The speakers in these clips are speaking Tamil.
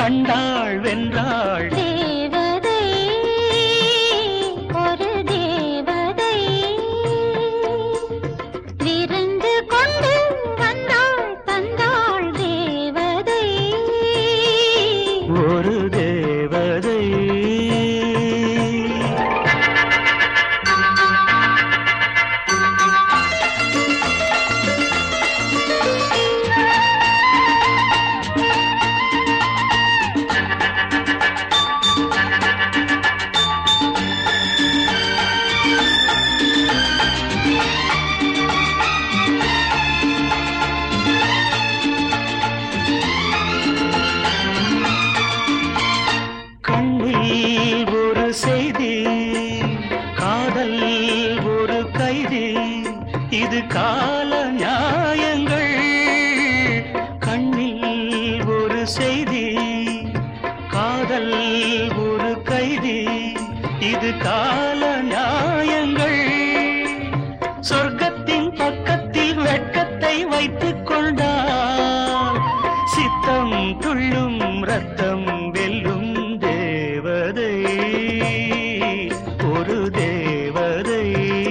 கண்டாள் வென்றாள் தேவதை ஒரு தேவதை விருந்து கொண்டு வந்தாள் தந்தாள் தேவதை ஒரு தேவதை கண்ணில் ஒரு செய்தி காதல் ஒரு கைதி இது கால நியாயங்கள் கண்ணில் ஒரு செய்தி காதல் ஒரு கைதி இது கால நியாயங்கள் சொர்க்கத்தின் பக்கத்தில் வெட்கத்தை வைத்துக் கொண்டால் சித்தம் துள்ளும் ரத்தம் வெல்லும் தேவதை ஒரு தேவதை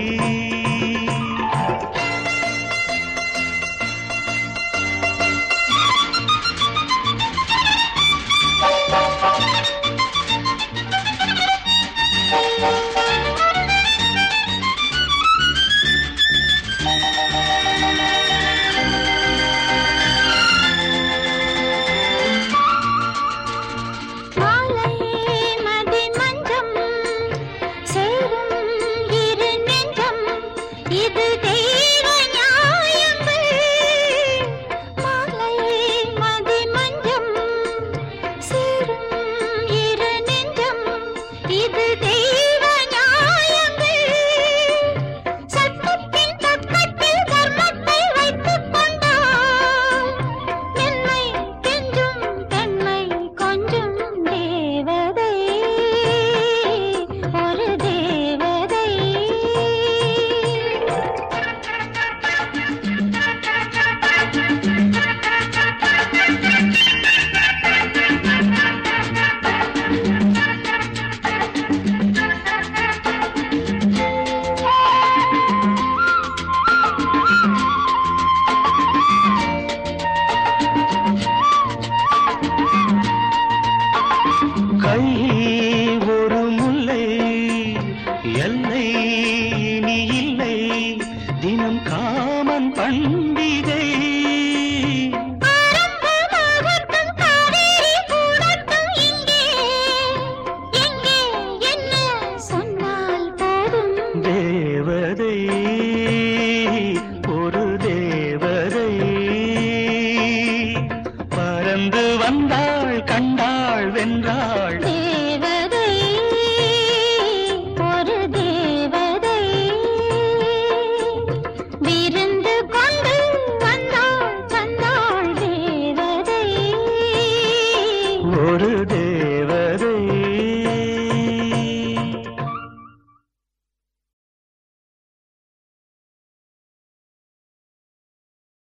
மாலை மதி மஞ்சம் சேரும் இரு நெஞ்சம் இது தெய்வ நியாயங்கள் மாலை மதி மஞ்சம் சேரும் இரு நெஞ்சம் இது தெய்வ நியாயங்கள் சட்டத்தின் பக்கத்தில் தர்மத்தை வைத்துக் கொண்டால் என்னை கெஞ்சும் பெண்மை கொஞ்சம் தேவதை ஒரு தேவதை கையில் ஒரு முல்லை எல்லை இனி இல்லை தினம் காமன் பண்டிகை ஆரம்பமாகட்டும் காவேரி கூடட்டும் இங்கே எங்கே என்ன சொன்னால் போதும் தேவதை ஒரு தேவதை பறந்து வந்தாள் கண்டாள் வென்றாள் தேவதை ஒரு தேவதை விருந்து கொண்டு வந்தாள் தந்தாள் தேவதை ஒரு தேவதை